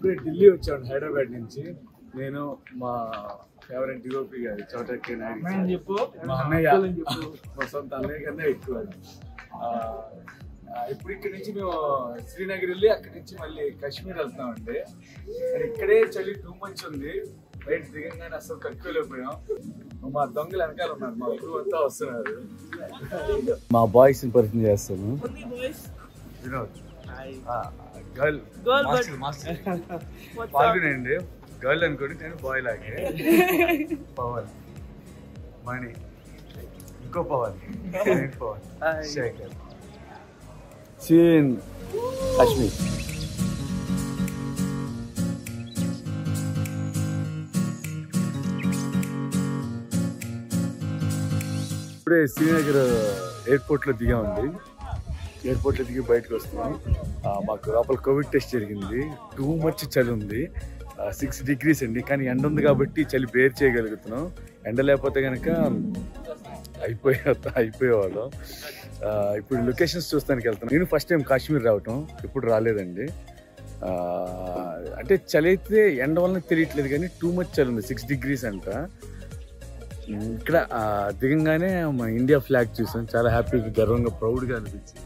ఇప్పుడే ఢిల్లీ వచ్చాను హైదరాబాద్ నుంచి నేను మా ఫేవరెట్ డిఓపి గారు చౌటకి నాయుడు చెప్పు మా అన్నయ్య మా సొంత అన్నయ్య కన్నా ఎక్కువ ఆ, ఆ, ఇప్పుడు ఇక్కడి నుంచి మేము శ్రీనగర్ వెళ్ళి అక్కడి నుంచి మళ్ళీ కాశ్మీర్ వెళ్తున్నామండి మరి ఇక్కడే చలి టూ మంత్స్ ఉంది బయట దిగంగానే అసలు కక్కువలేకపోయాం మా దొంగలు వెనకాల ఉన్నారు మా ఊరు అంతా వస్తున్నారు మా బాయ్స్ పరిచయం చేస్తాను Vinod girl Girl, but- master master పాల్గొనండి గర్ల్ అనుకోండి నేను బాయ్ లాగే పవన్ మణి ఇంకో పవన్ నేను పవన్ శేఖర్ చీన్ కాశ్మీర్ ఇప్పుడే శ్రీనగర్ ఎయిర్పోర్ట్ లో దిగామండి ఎయిర్పోర్ట్ లో దిగి బయటకు వస్తున్నాం ఆ, మాకు లోపల కోవిడ్ టెస్ట్ జరిగింది టూ మచ్ చలి ఉంది సిక్స్ డిగ్రీస్ అండి కానీ ఎండ ఉంది కాబట్టి చలి బేర్ చేయగలుగుతున్నాం ఎండ లేకపోతే కనుక అయిపోయే అయిపోయేవాళ్ళం ఆ, ఇప్పుడు లొకేషన్స్ చూస్తానికి వెళ్తున్నాం నేను ఫస్ట్ టైం కాశ్మీర్ రావటం ఇప్పుడు రాలేదండి ఆ, అంటే చలి అయితే ఎండ వలన తెలియట్లేదు కానీ టూ మచ్ చలి ఉంది సిక్స్ డిగ్రీస్ అంట ఇక్కడ ఆ, దిగంగానే మన ఇండియా ఫ్లాగ్ చూసాం చాలా హ్యాపీగా గర్వంగా ప్రౌడ్గా అనిపించింది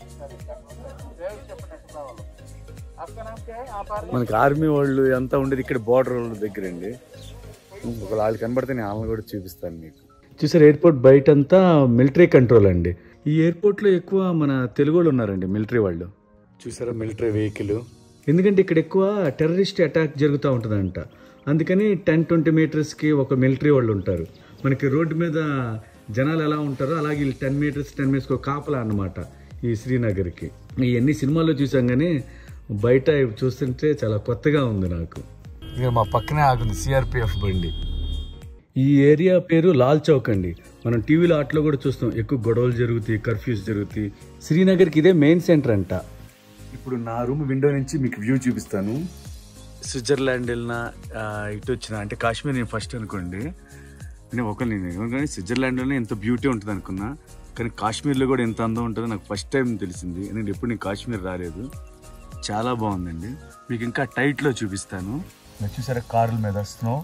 మనకి ఆర్మీ వాళ్ళు అంతా ఉండేది ఇక్కడ బార్డర్ వాళ్ళ దగ్గర అండి ఒకవేళ వాళ్ళు కనబడితే నేను వాళ్ళని కూడా చూపిస్తాను మీకు చూసారు ఎయిర్పోర్ట్ బయట అంతా మిలిటరీ కంట్రోల్ అండి ఈ ఎయిర్పోర్ట్లో ఎక్కువ మన తెలుగు వాళ్ళు ఉన్నారండి మిలిటరీ వాళ్ళు చూసారా మిలిటరీ వెహికల్ ఎందుకంటే ఇక్కడ ఎక్కువ టెర్రరిస్ట్ అటాక్ జరుగుతూ ఉంటుందంట అందుకని టెన్ ట్వంటీ మీటర్స్కి ఒక మిలిటరీ వాళ్ళు ఉంటారు మనకి రోడ్డు మీద జనాలు ఎలా ఉంటారో అలాగే వీళ్ళు టెన్ మీటర్స్ టెన్ మీటర్స్కి ఒక కాపలా అన్నమాట ఈ శ్రీనగర్కి ఇవన్నీ సినిమాల్లో చూసాం కానీ బయట ఇవి చూస్తుంటే చాలా కొత్తగా ఉంది నాకు ఇక మా పక్కనే ఆగుంది సిఆర్పిఎఫ్ బండి ఈ ఏరియా పేరు లాల్ చౌక్ అండి మనం టీవీలో ఆటలో కూడా చూస్తాం ఎక్కువ గొడవలు జరుగుతాయి కర్ఫ్యూస్ జరుగుతాయి శ్రీనగర్కి ఇదే మెయిన్ సెంటర్ అంట ఇప్పుడు నా రూమ్ విండో నుంచి మీకు వ్యూ చూపిస్తాను స్విట్జర్లాండ్ వెళ్ళిన ఆ, ఇటు వచ్చిన అంటే కాశ్మీర్ నేను ఫస్ట్ అనుకోండి నేను ఒక నేను కానీ స్విట్జర్లాండ్లోనే ఎంత బ్యూటీ ఉంటుంది అనుకున్నా కానీ కాశ్మీర్లో కూడా ఎంత అందం ఉంటుందో నాకు ఫస్ట్ టైం తెలిసింది నేను ఎప్పుడు నేను కాశ్మీర్ రాలేదు చాలా బాగుందండి మీకు ఇంకా టైట్లో చూపిస్తాను చూసారా కార్ల మీద స్నో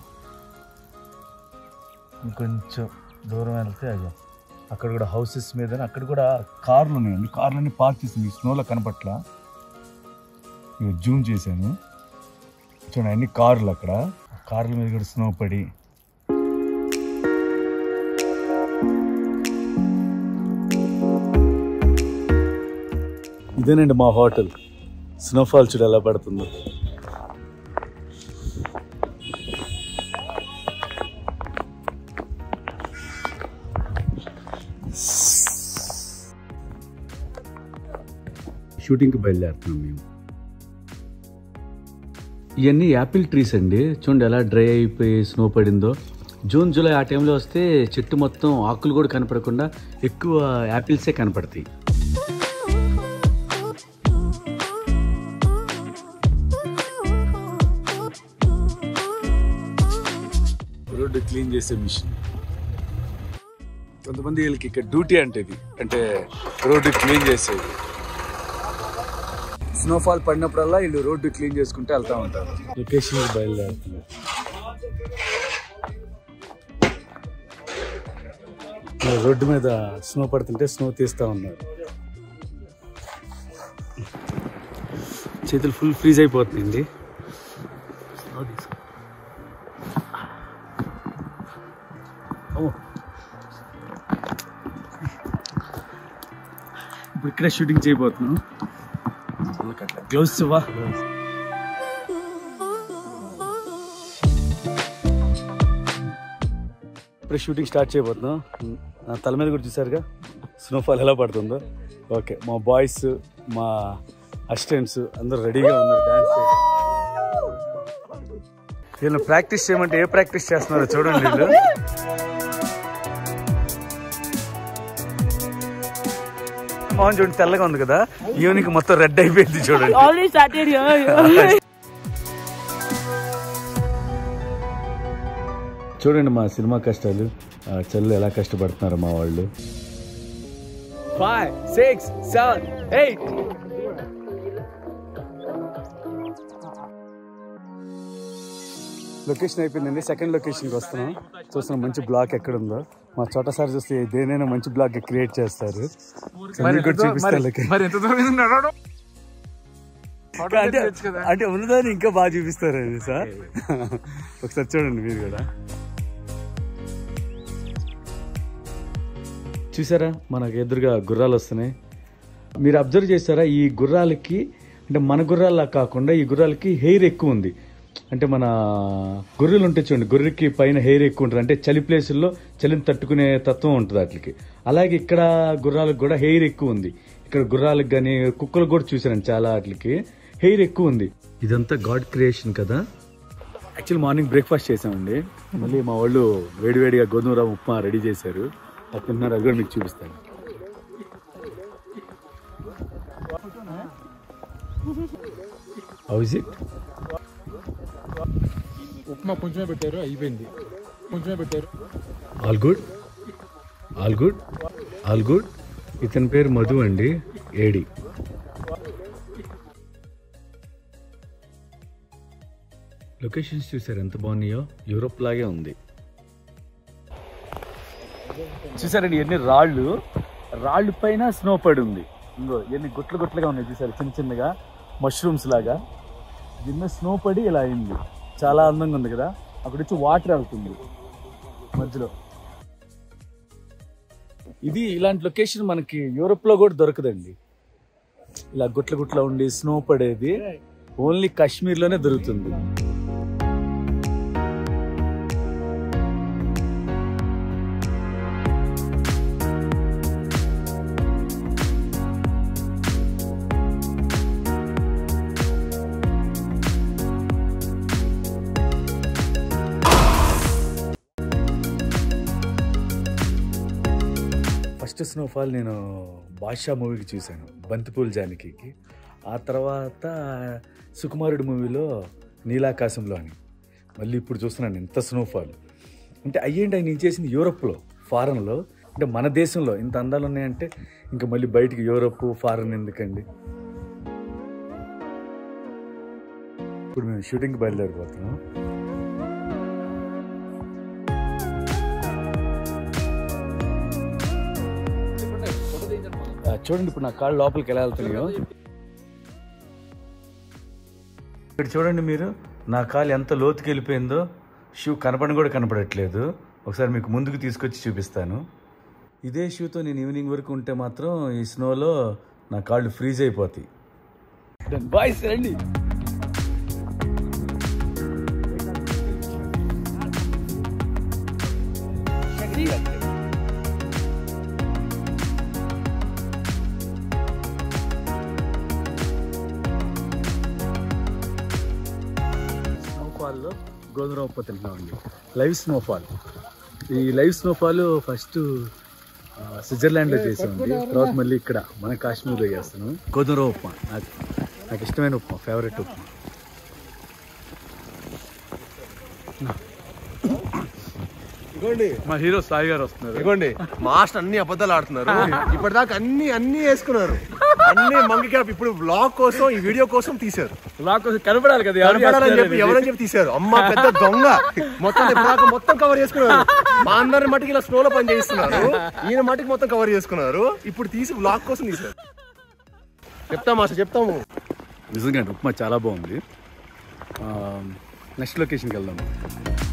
ఇంకొంచెం దూరం వెళ్తే అయ్యా అక్కడ కూడా హౌసెస్ మీద అక్కడ కూడా కార్లు ఉన్నాయండి కార్లన్నీ పార్క్ చేసింది ఈ స్నోలో కనపట్ల ఇక జూమ్ చేశాను చూడండి అన్ని కార్లు అక్కడ కార్ల మీద కూడా స్నో పడి ఇదేనండి మా హోటల్ స్నోఫాల్ చూడు ఎలా పడుతుందో షూటింగ్కి బయలుదేరుతున్నాం మేము ఇవన్నీ యాపిల్ ట్రీస్ అండి చూడండి ఎలా డ్రై అయిపోయి స్నో పడిందో జూన్ జూలై ఆ టైంలో వస్తే చెట్టు మొత్తం ఆకులు కూడా కనపడకుండా ఎక్కువ యాపిల్సే కనపడతాయి రోడ్డు క్లీన్ చేసే మిషన్ కొంతమంది వీళ్ళకి ఇక్కడ డ్యూటీ అంటే ఇది అంటే రోడ్డు క్లీన్ చేసేది స్నోఫాల్ పడినప్పుడల్లా వీళ్ళు రోడ్డు క్లీన్ చేసుకుంటూ వెళ్తా ఉంటారు లొకేషన్ బయలుదేరుతున్నారు ఇలా రోడ్డు మీద స్నో పడుతుంటే స్నో తీస్తా ఉన్నారు చేతులు ఫుల్ ఫ్రీజ్ అయిపోతుందండి స్నో తీసుకో అమ్మో. ఇప్పుడు ఇక్కడే షూటింగ్ చేయబోతున్నాం గ్లౌస్ వా ఇప్పుడు షూటింగ్ స్టార్ట్ చేయబోతున్నాం నా తల మీద కూడా చూసారుగా స్నోఫాల్ ఎలా పడుతుందో ఓకే మా బాయ్స్ మా అసిస్టెంట్స్ అందరూ రెడీగా ఉన్నారు డాన్స్ వీళ్ళని ప్రాక్టీస్ చేయమంటే ఏ ప్రాక్టీస్ చేస్తున్నారో చూడండి వీళ్ళు మోహన్ చూడండి తెల్లగా ఉంది కదా ఈవినింగ్ మొత్తం రెడ్ అయిపోయింది చూడండి Already started here. చూడండి మా సినిమా కష్టాలు ఆ చల్లు ఎలా కష్టపడుతున్నారు మా వాళ్ళు five six seven eight location అయిపోయిందండి సెకండ్ లొకేషన్కి వస్తున్నాం చూస్తున్నాం మంచి బ్లాక్ ఎక్కడ ఉందో మా చోట సార్ చూస్తే దేనైనా మంచి బ్లాక్ క్రియేట్ చేస్తారు సో మీకు కూడా చూపిస్తాను location. మరి ఎంత దూరం ఉంది నడవడం అంటే అంటే ఉన్నదాన్ని ఇంకా బాగా చూపిస్తారు అది సార్ ఒకసారి చూడండి మీరు కూడా చూసారా మనకు ఎదురుగా గుర్రాలు వస్తున్నాయి మీరు అబ్జర్వ్ చేస్తారా ఈ గుర్రాలకి అంటే మన గుర్రాల్లా కాకుండా ఈ గుర్రాలకి హెయిర్ ఎక్కువ ఉంది అంటే మన గొర్రెలు ఉంటాయి చూడండి గొర్రెకి పైన హెయిర్ ఎక్కువ ఉంటుంది అంటే చలి ప్లేసుల్లో చలిని తట్టుకునే తత్వం ఉంటుంది వాటికి అలాగే ఇక్కడ గుర్రాలకు కూడా హెయిర్ ఎక్కువ ఉంది ఇక్కడ గుర్రాలకు కానీ కుక్కలకు కూడా చూసాను చాలా వాటికి హెయిర్ ఎక్కువ ఉంది ఇదంతా గాడ్ క్రియేషన్ కదా యాక్చువల్ మార్నింగ్ బ్రేక్ఫాస్ట్ చేసామండి మళ్ళీ మా వాళ్ళు వేడివేడిగా గోధుమ రవ్వ ఉప్మా రెడీ చేశారు అది తిన్నారు అది కూడా మీకు చూపిస్తాను హౌ ఇస్ ఇట్ ఉప్మా కొంచెమే పెట్టారు అయిపోయింది కొంచెమే పెట్టారు all good all good all good ఇతని పేరు మధు అండి ఏడి లొకేషన్స్ చూసారు ఎంత బాగున్నాయో యూరోప్ లాగే ఉంది చూసారండి ఎన్ని రాళ్ళు రాళ్ళు పైన స్నో పడి ఉంది ఇంకో ఎన్ని గుట్లు గుట్లుగా ఉన్నాయి చూసారు చిన్న చిన్నగా మష్రూమ్స్ లాగా కింద స్నో పడి ఇలా అయింది చాలా అందంగా ఉంది కదా అక్కడ వచ్చి వాటర్ వెళ్తుంది మధ్యలో ఇది ఇలాంటి లొకేషన్ మనకి యూరోప్ లో కూడా దొరకదండి ఇలా గుట్ల గుట్ల ఉండి స్నో పడేది ఓన్లీ కాశ్మీర్ లోనే దొరుకుతుంది ఫస్ట్ స్నోఫాల్ నేను బాద్షా మూవీకి చూశాను బంతిపూల్ జానకికి ఆ తర్వాత సుకుమారుడు మూవీలో నీలాకాశంలో అని మళ్ళీ ఇప్పుడు చూస్తున్నాను ఇంత స్నోఫాల్ అంటే అయ్యేంటి ఆయన చేసింది యూరోప్లో ఫారెన్లో అంటే మన దేశంలో ఇంత అందాలు ఉన్నాయంటే ఇంకా మళ్ళీ బయటికి యూరోప్ ఫారెన్ ఎందుకండి ఇప్పుడు మేము షూటింగ్కి బయలుదేరిపోతున్నాం ఆ, చూడండి ఇప్పుడు నా కాళ్ళు లోపలికి ఎలా వెళ్తున్నాయో ఇక్కడ చూడండి మీరు నా కాలు ఎంత లోతుకి వెళ్ళిపోయిందో షూ కనపడని కూడా కనపడట్లేదు ఒకసారి మీకు ముందుకు తీసుకొచ్చి చూపిస్తాను ఇదే షూతో నేను ఈవినింగ్ వరకు ఉంటే మాత్రం ఈ స్నోలో నా కాళ్ళు ఫ్రీజ్ అయిపోతాయి బాయ్స్ రండి స్నోఫాల్లో గోధుమ ఉప్పు తింటున్నామండి లైవ్ స్నోఫాల్ ఈ లైవ్ స్నోఫాల్ ఫస్ట్ స్విట్జర్లాండ్లో చేసామండి తర్వాత మళ్ళీ ఇక్కడ మన కాశ్మీర్లో చేస్తాను గోధుమ ఉప్మా నాకు నాకు ఇష్టమైన ఉప్మా ఫేవరెట్ ఉప్మా మా హీరో సాయి గారు వస్తున్నారు ఇదిగోండి మాస్టర్ అన్ని అబద్ధాలు ఆడుతున్నారు ఇప్పటిదాకా అన్ని అన్ని వేసుకున్నారు అన్ని మంగి క్యాప్ ఇప్పుడు బ్లాగ్ కోసం ఈ వీడియో కోసం తీశారు నాకు కనపడాలి కదా ఎవరు కనపడాలని చేస్తున్నారు చెప్పి అనేది. ఎవరని చెప్పి తీశారు అమ్మ పెద్ద దొంగ మొత్తం ఇప్పటిదాకా మొత్తం కవర్ చేసుకున్నారు మా అందరి మటుకి ఇలా స్నోలో పని చేయిస్తున్నారు ఈయన మటుకు మొత్తం కవర్ చేసుకున్నారు ఇప్పుడు తీసి బ్లాగ్ కోసం తీశారు చెప్తాం మాస్టర్ చెప్తాము నిజంగా ఉప్మా చాలా బాగుంది నెక్స్ట్ లొకేషన్కి వెళ్దాం